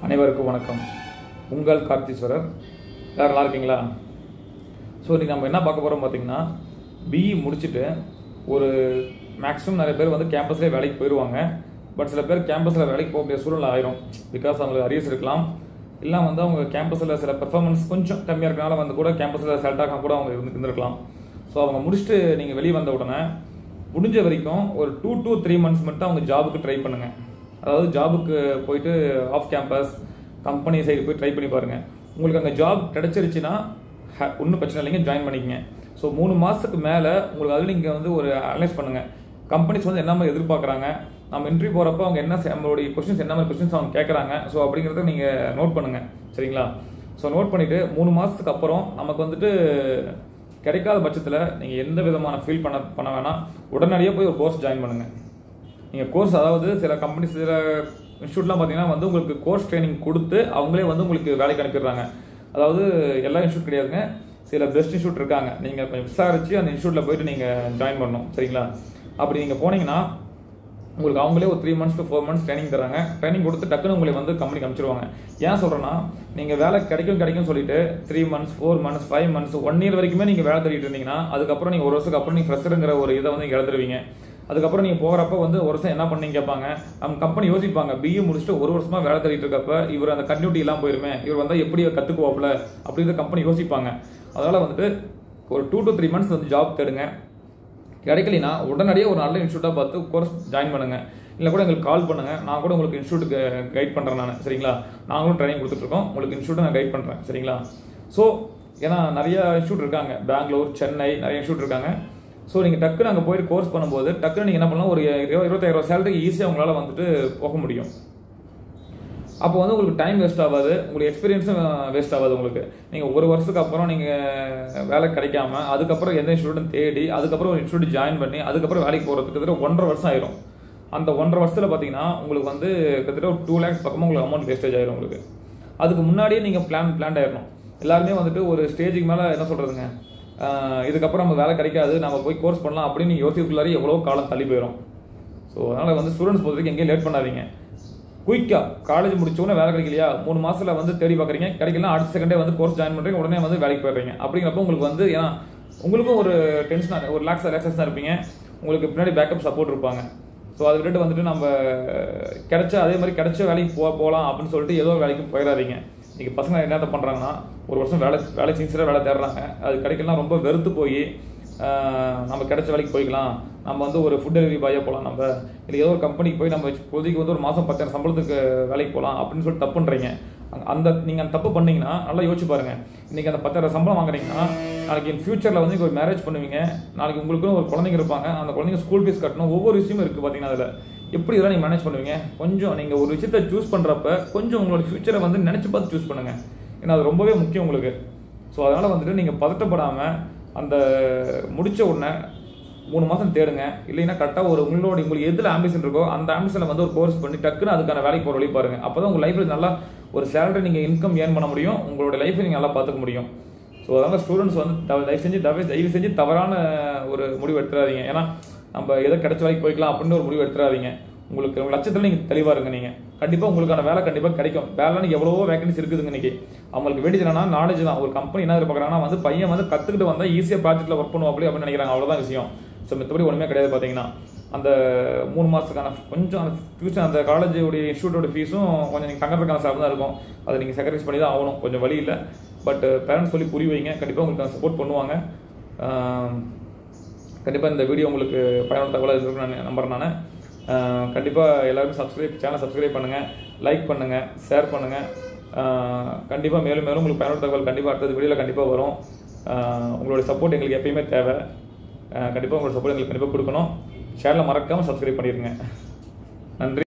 அனைவருக்கும் வணக்கம் உங்கள் கார்த்தீஸ்வரர் எல்லாரும் நல்லா இருக்கீங்களா ஸோ இன்றைக்கி நம்ம என்ன பார்க்க போகிறோம் பார்த்தீங்கன்னா பிஇ முடிச்சுட்டு ஒரு மேக்ஸிமம் நிறைய பேர் வந்து கேம்பஸ்லேயே வேலைக்கு போயிடுவாங்க பட் சில பேர் கேம்பஸில் வேலைக்கு போக முடியாத சூழ்நிலை ஆயிரும் பிகாஸ் அவங்களுக்கு அரியர்ஸ் இருக்கலாம் இல்லை வந்து அவங்க கேம்பஸில் சில பெர்ஃபார்மன்ஸ் கொஞ்சம் கம்மியாக இருக்கனால வந்து கூட கேம்பஸில் செலக்ட் ஆகாம கூட அவங்க இருந்து இருந்திருக்கலாம் ஸோ அவங்க முடிச்சுட்டு நீங்கள் வெளியே வந்த உடனே முடிஞ்ச வரைக்கும் ஒரு டூ to த்ரீ மந்த்ஸ் மட்டும் அவங்க ஜாபுக்கு ட்ரை பண்ணுங்க அதாவது ஜாபுக்கு போயிட்டு ஆஃப் கேம்பஸ் கம்பெனி சைடு போய் ட்ரை பண்ணி பாருங்க உங்களுக்கு அங்கே ஜாப் கிடைச்சிருச்சுன்னா ஒன்றும் பிரச்சனை இல்லைங்க ஜாயின் பண்ணிக்கங்க ஸோ மூணு மாதத்துக்கு மேலே உங்களுக்கு அதில் நீங்கள் வந்து ஒரு அனலைஸ் பண்ணுங்க கம்பெனிஸ் வந்து என்ன மாதிரி எதிர்பார்க்குறாங்க நம்ம இன்டர்வியூ போகிறப்ப அவங்க என்ன செ- நம்மளுடைய கொஸ்டின்ஸ் என்ன மாதிரி கொஸ்டின்ஸ் அவங்க கேட்குறாங்க ஸோ அப்படிங்கிறத நீங்கள் நோட் பண்ணுங்க சரிங்களா ஸோ நோட் பண்ணிவிட்டு மூணு மாதத்துக்கு அப்புறம் நமக்கு வந்துட்டு கிடைக்காத பட்சத்தில் நீங்கள் எந்த விதமான ஃபீல் பண்ண பண்ண வேணாம் உடனடியாக போய் ஒரு கோர்ஸ் ஜாயின் பண்ணுங்கள் நீங்கள் கோர்ஸ் அதாவது சில கம்பெனிஸ் சில இன்ஸ்டியூட்லாம் பார்த்தீங்கன்னா வந்து உங்களுக்கு கோர்ஸ் ட்ரைனிங் கொடுத்து அவங்களே வந்து உங்களுக்கு வேலைக்கு அனுப்பிடுறாங்க அதாவது எல்லா இன்ஸ்டியூட் கிடையாதுங்க சில பெஸ்ட் இன்ஸ்டியூட் இருக்காங்க நீங்கள் கொஞ்சம் விசாரிச்சு அந்த இன்ஸ்டியூட்டில் போயிட்டு நீங்கள் ஜாயின் பண்ணணும் சரிங்களா அப்படி நீங்கள் போனீங்கன்னா உங்களுக்கு அவங்களே ஒரு three months to four months training தராங்க ட்ரைனிங் கொடுத்து டக்குன்னு உங்களை வந்து கம்பெனிக்கு அனுப்பிச்சிருவாங்க ஏன் சொல்கிறேன்னா நீங்கள் வேலை கிடைக்கும் கிடைக்கும் சொல்லிட்டு three months four months five months one year வரைக்குமே நீங்கள் வேலை தேடிட்டு இருந்தீங்கன்னா அதுக்கப்புறம் நீங்கள் ஒரு வருஷத்துக்கு அப்புறம் நீங்கள் ஃப்ரெஷருங்கிற ஒரு இதை வந்து இழந்துருவீங்க அதுக்கப்புறம் நீங்கள் போகிறப்ப வந்து ஒரு வருஷம் என்ன பண்ணீங்க கேட்பாங்க நம்ம கம்பெனி யோசிப்பாங்க பிஇ முடிச்சுட்டு ஒரு வருஷமா வேலை தேடிட்டு இருக்கப்ப இவர் அந்த கண்டினியூட்டி எல்லாம் போயிருமே இவர் வந்தால் எப்படி கற்றுக்குவாப்புல அப்படிங்கிற கம்பெனி யோசிப்பாங்க அதனால வந்துட்டு ஒரு டூ to த்ரீ மந்த்ஸ் வந்து ஜாப் தேடுங்க கிடைக்கலைன்னா உடனடியாக ஒரு நல்ல இன்ஸ்டியூட்டாக பார்த்து கோர்ஸ் ஜாயின் பண்ணுங்க இல்லை கூட எங்களுக்கு கால் பண்ணுங்க நான் கூட உங்களுக்கு இன்ஸ்டியூட்டுக்கு கைட் பண்ணுறேன் நான் சரிங்களா நாங்களும் ட்ரைனிங் கொடுத்துட்ருக்கோம் உங்களுக்கு இன்ஸ்டியூட்டை நான் கைட் பண்ணுறேன் சரிங்களா ஸோ ஏன்னா நிறைய இன்ஸ்டியூட் இருக்காங்க பெங்களூர் சென்னை நிறைய இன்ஸ்டியூட் இருக்காங்க ஸோ நீங்கள் டக்குன்னு அங்கே போயிட்டு கோர்ஸ் பண்ணும்போது டக்குன்னு நீங்கள் என்ன பண்ணலாம் ஒரு இருபது இருபத்தாயிரம் சேலரி ஈஸியாக உங்களால் வந்துட்டு போக முடியும் அப்போ வந்து உங்களுக்கு டைம் வேஸ்ட் ஆகாது உங்களுக்கு எக்ஸ்பீரியன்ஸும் வேஸ்ட் ஆகாது உங்களுக்கு நீங்கள் ஒரு வருஷத்துக்கு அப்புறம் நீங்கள் வேலை கிடைக்காம அதுக்கப்புறம் எந்த இன்ஸ்டியூட்டும் தேடி அதுக்கப்புறம் ஒரு இன்ஸ்டியூட் ஜாயின் பண்ணி அதுக்கப்புறம் வேலைக்கு போகிறதுக்கு கிட்டத்தட்ட ஒன்றரை வருஷம் ஆயிரும் அந்த ஒன்றரை வருஷத்தில் பார்த்தீங்கன்னா உங்களுக்கு வந்து கிட்டத்தட்ட ஒரு டூ லேக்ஸ் பக்கமாக உங்களுக்கு அமௌண்ட் வேஸ்டேஜ் ஆயிரும் உங்களுக்கு அதுக்கு முன்னாடியே நீங்கள் பிளான் பிளான் ஆயிடணும் எல்லாருமே வந்துட்டு ஒரு ஸ்டேஜுக்கு மேலே என்ன சொல்கிறதுங்க இதுக்கப்புறம் நம்ம வேலை கிடைக்காது நம்ம போய் கோர்ஸ் பண்ணலாம் அப்படின்னு நீங்கள் யோசிக்கிறதுக்குள்ளாரி எவ்வளோ காலம் தள்ளி போயிடும் ஸோ அதனால் வந்து ஸ்டூடெண்ட்ஸ் பொறுத்த வரைக்கும் எங்கேயும் லேட் பண்ணாதீங்க குயிக்காக காலேஜ் முடிச்சோன்னே வேலை கிடைக்கலையா மூணு மாசத்துல வந்து தேடி பார்க்குறீங்க கிடைக்கலாம் அடுத்த செகண்டே வந்து கோர்ஸ் ஜாயின் பண்ணுறீங்க உடனே வந்து வேலைக்கு போயிடுறீங்க அப்படிங்கிறப்ப உங்களுக்கு வந்து ஏன்னா உங்களுக்கும் ஒரு டென்ஷனாக ஒரு லேக்ஸ் ரிலாக்ஸேஷன் தான் இருப்பீங்க உங்களுக்கு பின்னாடி பேக்கப் சப்போர்ட் இருப்பாங்க ஸோ அதை விட்டுட்டு வந்துட்டு நம்ம கிடைச்ச அதே மாதிரி கிடைச்ச வேலைக்கு போ போகலாம் அப்படின்னு சொல்லிட்டு ஏதோ ஒரு வேலைக்கு போயிடாதீங்க இன்னைக்கு பசங்க என்னத்த பண்ணுறாங்கன்னா ஒரு வருஷம் வேலை வேலை சின்சியராக வேலை தேடுறாங்க அது கிடைக்கலாம் ரொம்ப வெறுத்து போய் ஆஹ் நம்ம கிடைச்ச வேலைக்கு போய்க்கலாம் நம்ம வந்து ஒரு ஃபுட் டெலிவரி பாயாக போகலாம் நம்ம இல்லை ஏதோ ஒரு கம்பெனிக்கு போய் நம்ம இப்போதைக்கு வந்து ஒரு மாதம் பத்தாயிரம் சம்பளத்துக்கு வேலைக்கு போகலாம் அப்படின்னு சொல்லிட்டு தப்பு பண்ணுறீங்க அந்த நீங்கள் அந்த தப்பு பண்ணீங்கன்னா நல்லா யோசிச்சு பாருங்க இன்னைக்கு அந்த பத்தாயிரம் சம்பளம் வாங்குறீங்கன்னா நாளைக்கு இன் ஃபியூச்சரில் வந்து நீங்க ஒரு மேரேஜ் பண்ணுவீங்க நாளைக்கு உங்களுக்குன்னு ஒரு குழந்தைங்க இருப்பாங்க அந்த குழந்தைங்க ஸ்கூல் ஃபீஸ் கட்டணும் ஒவ்வொரு விஷயமும் இருக்குது பார்த்தீங்கன்னா அதில் எப்படி இதெல்லாம் நீங்கள் மேனேஜ் பண்ணுவீங்க கொஞ்சம் நீங்கள் ஒரு விஷயத்தை சூஸ் பண்ணுறப்ப கொஞ்சம் உங்களோட ஃபியூச்சரை வந்து நினச்சி பார்த்து சூஸ் பண்ணுங்கள் ஏன்னா அது ரொம்பவே முக்கியம் உங்களுக்கு ஸோ அதனால் வந்துட்டு நீங்கள் பதட்டப்படாமல் அந்த முடிச்ச உடனே மூணு மாதம் தேடுங்க இல்லைன்னா கரெக்டாக ஒரு உங்களோட உங்களுக்கு எதில் ஆம்பிஷன் இருக்கோ அந்த ஆம்பிஷனில் வந்து ஒரு கோர்ஸ் பண்ணி டக்குன்னு அதுக்கான வேலைக்கு போகிற வழி பாருங்க அப்போ தான் உங்கள் லைஃப்பில் நல்லா ஒரு சேலரி நீங்கள் இன்கம் ஏர்ன் பண்ண முடியும் உங்களோட லைஃப்பை நீங்கள் நல்லா பார்த்துக்க முடியும் ஸோ அதனால் ஸ்டூடெண்ட்ஸ் வந்து தவ- தயவு செஞ்சு தயவு தயவு செஞ்சு தவறான ஒரு முடிவு எடுத்துறாதீங்க ஏன்னா நம்ம எதை கிடைச்ச வேலைக்கு போய்க்கலாம் அப்படின்னு ஒரு முடிவு எடுத்துறாதீங்க உங்களுக்கு உங்க லட்சத்தில் நீங்கள் தெளிவாக இருங்க நீங்கள் கண்டிப்பாக உங்களுக்கான வேலை கண்டிப்பாக கிடைக்கும் வேலைன்னு எவ்வளவோ வேகன்சி இருக்குதுங்க இன்னைக்கு அவங்களுக்கு வேண்டியது என்னன்னா நாலேஜ் தான் ஒரு கம்பெனி என்ன எதிர்பார்க்குறாங்கன்னா வந்து பையன் வந்து கற்றுக்கிட்டு வந்தால் ஈஸியாக ப்ராஜெக்ட்டில் ஒர்க் பண்ணுவாப்ல அப்படின்னு நினைக்கிறாங்க அவ்வளோதான் விஷயம் ஸோ மற்றபடி ஒன்றுமே கிடையாது பார்த்தீங்கன்னா அந்த மூணு மாதத்துக்கான கொஞ்சம் அந்த ஃபியூச்சர் அந்த காலேஜோடைய இன்ஸ்டியூட்டோட ஃபீஸும் கொஞ்சம் நீங்கள் தங்கறதுக்கான சார்பு தான் இருக்கும் அதை நீங்கள் sacrifice பண்ணி தான் ஆகணும் கொஞ்சம் வழி இல்லை பட் பேரண்ட்ஸ் சொல்லி புரிய வைங்க கண்டிப்பாக உங்களுக்கு சப்போர்ட் பண்ணுவாங்க கண்டிப்பாக இந்த வீடியோ உங்களுக்கு பயனுள்ள தகவலாக இருக்குன்னு நான் நம்புறேன் நான் கண்டிப்பாக எல்லாருமே சப்ஸ்கிரைப் சேனல் சப்ஸ்கிரைப் பண்ணுங்கள் லைக் பண்ணுங்கள் ஷேர் பண்ணுங்கள் கண்டிப்பாக மேலும் மேலும் உங்களுக்கு பயனுள்ள தகவல் கண்டிப்பாக அடுத்தது வீடியோவில் கண்டிப்பாக வரும் ஆஹ் உங்களுடைய சப்போர்ட் எங்களுக்கு எப்பயுமே தேவை கண்டிப்பாக உங்களோட சப்போர்ட் எங்களுக்கு கண்டிப்பாக கொடுக்கணும் சேனலை மறக்காமல் சப்ஸ்கிரைப் பண்ணிடுங்க நன்றி